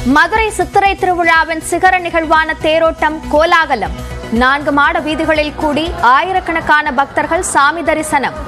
மதுரை சித்திரை திருவிழாவின் சிகர நிகழ்வான தேரோட்டம் கோலாகலம் நான்கு மாட வீதிகளில் கூடி ஆயிரக்கணக்கான பக்தர்கள் சாமி தரிசனம்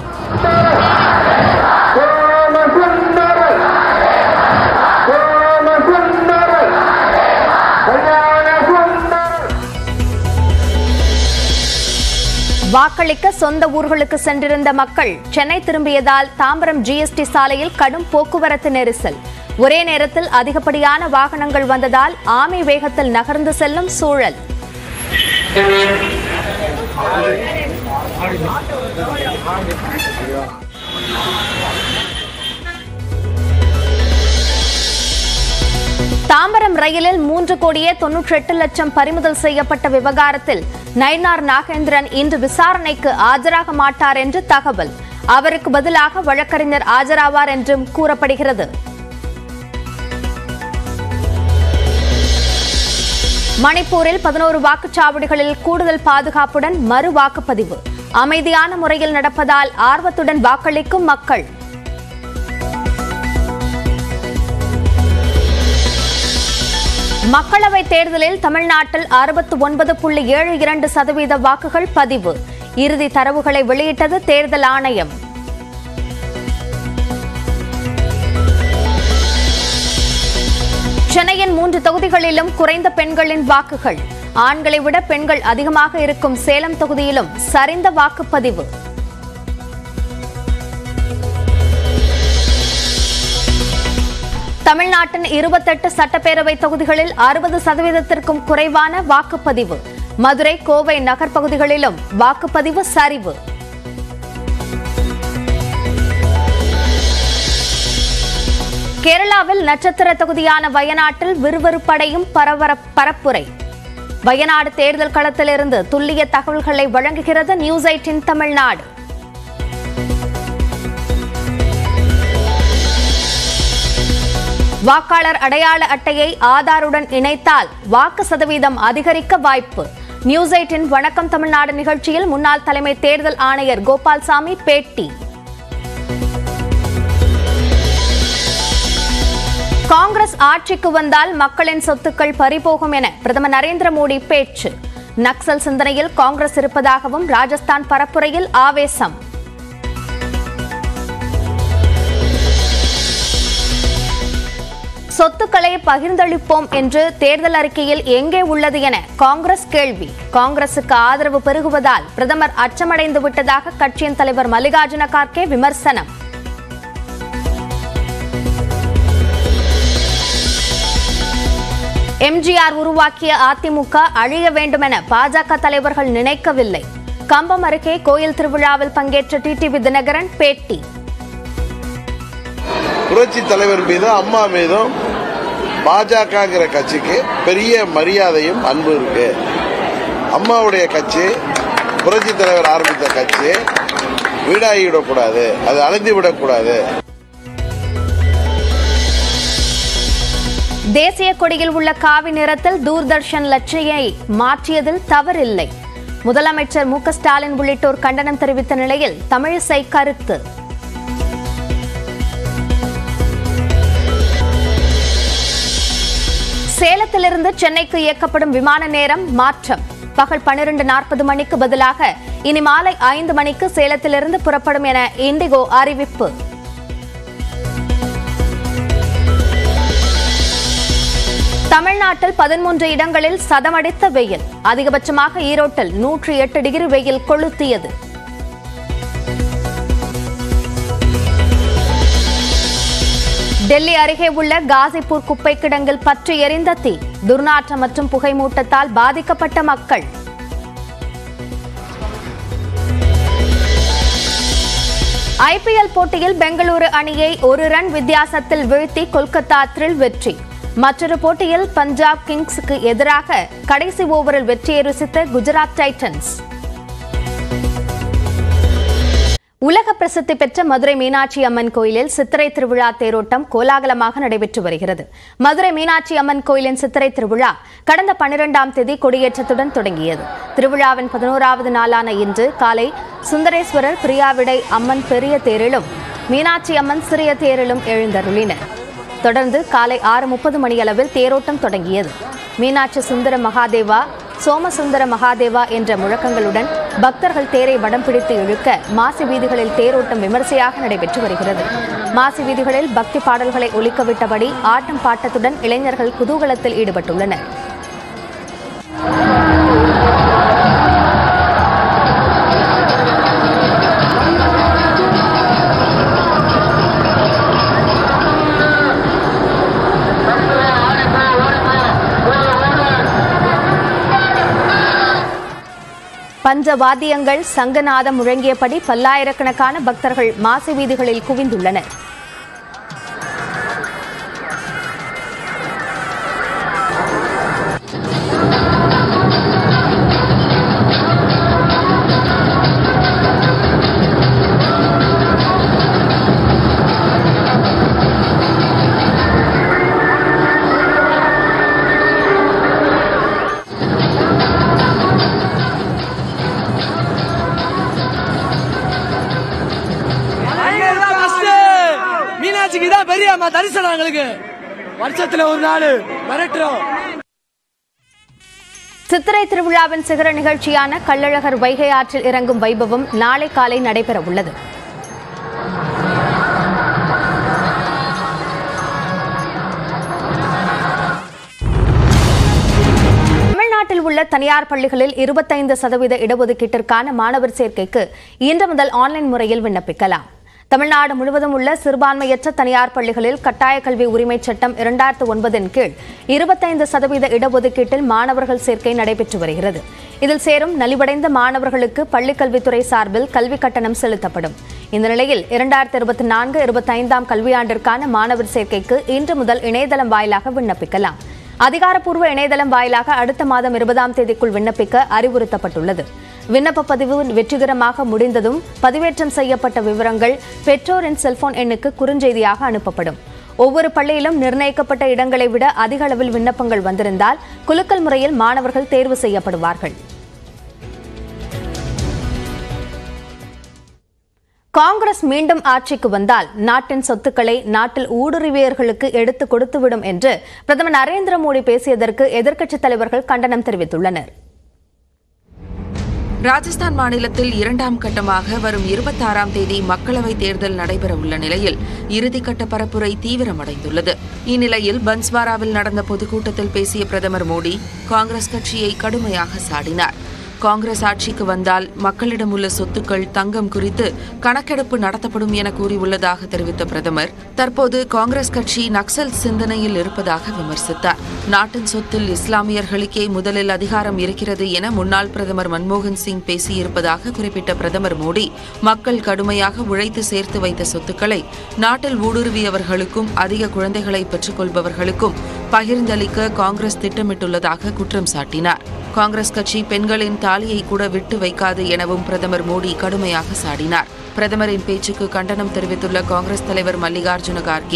வாக்களிக்க சொந்த ஊர்களுக்கு சென்றிருந்த மக்கள் சென்னை திரும்பியதால் தாம்பரம் ஜிஎஸ்டி சாலையில் கடும் போக்குவரத்து நெரிசல் ஒரே நேரத்தில் அதிகப்படியான வாகனங்கள் வந்ததால் ஆமை வேகத்தில் நகர்ந்து செல்லும் சூழல் தாம்பரம் ரயிலில் மூன்று கோடியே தொன்னூற்றி எட்டு லட்சம் பறிமுதல் செய்யப்பட்ட விவகாரத்தில் நயினார் நாகேந்திரன் இன்று விசாரணைக்கு ஆஜராக மாட்டார் என்று தகவல் அவருக்கு பதிலாக வழக்கறிஞர் ஆஜராவார் என்றும் கூறப்படுகிறது மணிப்பூரில் பதினோரு வாக்குச்சாவடிகளில் கூடுதல் பாதுகாப்புடன் மறு வாக்குப்பதிவு அமைதியான முறையில் நடப்பதால் ஆர்வத்துடன் வாக்களிக்கும் மக்கள் மக்களவைத் தேர்தலில் தமிழ்நாட்டில் அறுபத்து ஒன்பது புள்ளி ஏழு இரண்டு சதவீத வாக்குகள் பதிவு இறுதி தரவுகளை வெளியிட்டது தேர்தல் ஆணையம் சென்னையின் மூன்று தொகுதிகளிலும் குறைந்த பெண்களின் வாக்குகள் ஆண்களை விட பெண்கள் அதிகமாக இருக்கும் சேலம் தொகுதியிலும் சரிந்த வாக்குப்பதிவு தமிழ்நாட்டின் இருபத்தெட்டு சட்டப்பேரவை தொகுதிகளில் அறுபது சதவீதத்திற்கும் குறைவான வாக்குப்பதிவு மதுரை கோவை நகர் பகுதிகளிலும் வாக்குப்பதிவு சரிவு கேரளாவில் நட்சத்திர தொகுதியான வயநாட்டில் விறுவிறுப்படையும் பரபர பரப்புரை வயநாடு தேர்தல் களத்திலிருந்து துல்லிய தகவல்களை வழங்குகிறது நியூஸ் எயிட்டின் தமிழ்நாடு வாக்காளர் அடையாள அட்டையை ஆதாருடன் இணைத்தால் வாக்கு சதவீதம் அதிகரிக்க வாய்ப்பு நியூஸ் எயிட்டின் வணக்கம் தமிழ்நாடு நிகழ்ச்சியில் முன்னாள் தலைமை தேர்தல் ஆணையர் கோபால்சாமி பேட்டி காங்கிரஸ் ஆட்சிக்கு வந்தால் மக்களின் சொத்துக்கள் பறிபோகும் என பிரதமர் நரேந்திர மோடி பேச்சு நக்சல் சிந்தனையில் காங்கிரஸ் இருப்பதாகவும் ராஜஸ்தான் பரப்புரையில் ஆவேசம் சொத்துக்களை பகிர்ந்தளிப்போம் என்று தேர்தல் அறிக்கையில் எங்கே உள்ளது என காங்கிரஸ் கேள்வி காங்கிரசுக்கு ஆதரவு பெருகுவதால் பிரதமர் அச்சமடைந்து விட்டதாக கட்சியின் தலைவர் மல்லிகார்ஜுன கார்கே விமர்சனம் எம்ஜிஆர் உருவாக்கிய அதிமுக அழிய வேண்டுமென பாஜக தலைவர்கள் நினைக்கவில்லை கம்பம் அருகே கோயில் திருவிழாவில் பங்கேற்ற டிடிவி தினகரன் பேட்டி புரட்சி தலைவர் மீதும் அம்மா மீதும் பாஜகங்கிற கட்சிக்கு பெரிய மரியாதையும் அன்பு இருக்கு அம்மாவுடைய கட்சி புரட்சி தலைவர் ஆரம்பித்த கட்சி வீடாகி விடக்கூடாது அது அழிந்து விடக்கூடாது தேசிய கொடியில் உள்ள காவி நிறத்தில் தூர்தர்ஷன் லட்சியை மாற்றியதில் தவறில்லை முதலமைச்சர் மு க ஸ்டாலின் உள்ளிட்டோர் கண்டனம் தெரிவித்த நிலையில் தமிழிசை கருத்து சேலத்திலிருந்து சென்னைக்கு இயக்கப்படும் விமான நேரம் மாற்றம் பகல் பன்னிரண்டு நாற்பது மணிக்கு பதிலாக இனி மாலை ஐந்து மணிக்கு சேலத்திலிருந்து புறப்படும் என இண்டிகோ அறிவிப்பு தமிழ்நாட்டில் பதிமூன்று இடங்களில் சதமடித்த வெயில் அதிகபட்சமாக ஈரோட்டில் நூற்றி எட்டு டிகிரி வெயில் கொளுத்தியது டெல்லி அருகே உள்ள காசிப்பூர் குப்பை கிடங்கில் பற்றி எரிந்த தீ துர்நாற்றம் மற்றும் புகைமூட்டத்தால் பாதிக்கப்பட்ட மக்கள் ஐபிஎல் போட்டியில் பெங்களூரு அணியை ஒரு ரன் வித்தியாசத்தில் வீழ்த்தி கொல்கத்தா த்ரில் வெற்றி மற்றொரு போட்டியில் பஞ்சாப் கிங்ஸுக்கு எதிராக கடைசி ஓவரில் வெற்றியை ருசித்த குஜராத் டைட்டன்ஸ் உலக பிரசித்தி பெற்ற மதுரை மீனாட்சி அம்மன் கோயிலில் சித்திரை திருவிழா தேரோட்டம் கோலாகலமாக நடைபெற்று வருகிறது மதுரை மீனாட்சி அம்மன் கோயிலின் சித்திரை திருவிழா கடந்த பன்னிரெண்டாம் தேதி கொடியேற்றத்துடன் தொடங்கியது திருவிழாவின் பதினோராவது நாளான இன்று காலை சுந்தரேஸ்வரர் பிரியாவிடை அம்மன் பெரிய தேரிலும் மீனாட்சி அம்மன் சிறிய தேரிலும் எழுந்தருளினர் தொடர்ந்து காலை ஆறு முப்பது மணியளவில் தேரோட்டம் தொடங்கியது மீனாட்சி சுந்தர மகாதேவா சோமசுந்தர மகாதேவா என்ற முழக்கங்களுடன் பக்தர்கள் தேரை வடம் பிடித்து இழுக்க மாசி வீதிகளில் தேரோட்டம் விமரிசையாக நடைபெற்று வருகிறது மாசி வீதிகளில் பக்தி பாடல்களை ஒலிக்கவிட்டபடி ஆட்டம் பாட்டத்துடன் இளைஞர்கள் குதூகலத்தில் ஈடுபட்டுள்ளனர் பஞ்சவாத்தியங்கள் சங்கநாதம் முழங்கியபடி பல்லாயிரக்கணக்கான பக்தர்கள் மாசி வீதிகளில் குவிந்துள்ளனர் பயங்கரமா கஷ்ட மீனாட்சிக்கு தான் பெரிய அம்மா தரிசனம் எங்களுக்கு வருஷத்துல ஒரு நாள் மிரட்டுறோம் சித்திரை திருவிழாவின் சிகர நிகழ்ச்சியான கள்ளழகர் வைகை ஆற்றில் இறங்கும் வைபவம் நாளை காலை நடைபெற உள்ளது தமிழ்நாட்டில் உள்ள தனியார் பள்ளிகளில் இருபத்தைந்து சதவீத இடஒதுக்கீட்டிற்கான மாணவர் சேர்க்கைக்கு இன்று முதல் ஆன்லைன் முறையில் விண்ணப்பிக்கலாம் தமிழ்நாடு முழுவதும் உள்ள சிறுபான்மையற்ற தனியார் பள்ளிகளில் கட்டாய கல்வி உரிமைச் சட்டம் இரண்டாயிரத்து ஒன்பதின் கீழ் இருபத்தைந்து சதவீத இடஒதுக்கீட்டில் மாணவர்கள் சேர்க்கை நடைபெற்று வருகிறது இதில் சேரும் நலிவடைந்த மாணவர்களுக்கு பள்ளிக்கல்வித்துறை சார்பில் கல்வி கட்டணம் செலுத்தப்படும் இந்த நிலையில் இரண்டாயிரத்து இருபத்தி நான்கு இருபத்தைந்தாம் கல்வியாண்டிற்கான மாணவர் சேர்க்கைக்கு இன்று முதல் இணையதளம் வாயிலாக விண்ணப்பிக்கலாம் அதிகாரப்பூர்வ இணையதளம் வாயிலாக அடுத்த மாதம் இருபதாம் தேதிக்குள் விண்ணப்பிக்க அறிவுறுத்தப்பட்டுள்ளது விண்ணப்ப பதிவு வெற்றிகரமாக முடிந்ததும் பதிவேற்றம் செய்யப்பட்ட விவரங்கள் பெற்றோரின் செல்போன் எண்ணுக்கு குறுஞ்செய்தியாக அனுப்பப்படும் ஒவ்வொரு பள்ளியிலும் நிர்ணயிக்கப்பட்ட இடங்களை விட அதிக அளவில் விண்ணப்பங்கள் வந்திருந்தால் குலுக்கல் முறையில் மாணவர்கள் தேர்வு செய்யப்படுவார்கள் காங்கிரஸ் மீண்டும் ஆட்சிக்கு வந்தால் நாட்டின் சொத்துக்களை நாட்டில் ஊடுருவியர்களுக்கு எடுத்து கொடுத்துவிடும் என்று பிரதமர் நரேந்திர மோடி பேசியதற்கு எதிர்க்கட்சித் தலைவர்கள் கண்டனம் தெரிவித்துள்ளனர் ராஜஸ்தான் மாநிலத்தில் இரண்டாம் கட்டமாக வரும் இருபத்தாறாம் தேதி மக்களவைத் தேர்தல் நடைபெறவுள்ள நிலையில் இறுதிக்கட்ட பரப்புரை தீவிரமடைந்துள்ளது இந்நிலையில் பன்ஸ்வாராவில் நடந்த பொதுக்கூட்டத்தில் பேசிய பிரதமர் மோடி காங்கிரஸ் கட்சியை கடுமையாக சாடினார் காங்கிரஸ் ஆட்சிக்கு வந்தால் மக்களிடம் உள்ள சொத்துக்கள் தங்கம் குறித்து கணக்கெடுப்பு நடத்தப்படும் என கூறியுள்ளதாக தெரிவித்த பிரதமர் தற்போது காங்கிரஸ் கட்சி நக்சல் சிந்தனையில் இருப்பதாக விமர்சித்தார் நாட்டின் சொத்தில் இஸ்லாமியர்களுக்கே முதலில் அதிகாரம் இருக்கிறது என முன்னாள் பிரதமர் மன்மோகன் சிங் பேசியிருப்பதாக குறிப்பிட்ட பிரதமர் மோடி மக்கள் கடுமையாக உழைத்து சேர்த்து வைத்த சொத்துக்களை நாட்டில் ஊடுருவியவர்களுக்கும் அதிக குழந்தைகளை பெற்றுக்கொள்பவர்களுக்கும் பகிர்ந்தளிக்க காங்கிரஸ் திட்டமிட்டுள்ளதாக குற்றம் சாட்டினார் காங்கிரஸ் கட்சி பெண்களின் தாலியை கூட விட்டு வைக்காது எனவும் பிரதமர் மோடி கடுமையாக சாடினார் பிரதமரின் பேச்சுக்கு கண்டனம் தெரிவித்துள்ள காங்கிரஸ் தலைவர் மல்லிகார்ஜுன கார்கே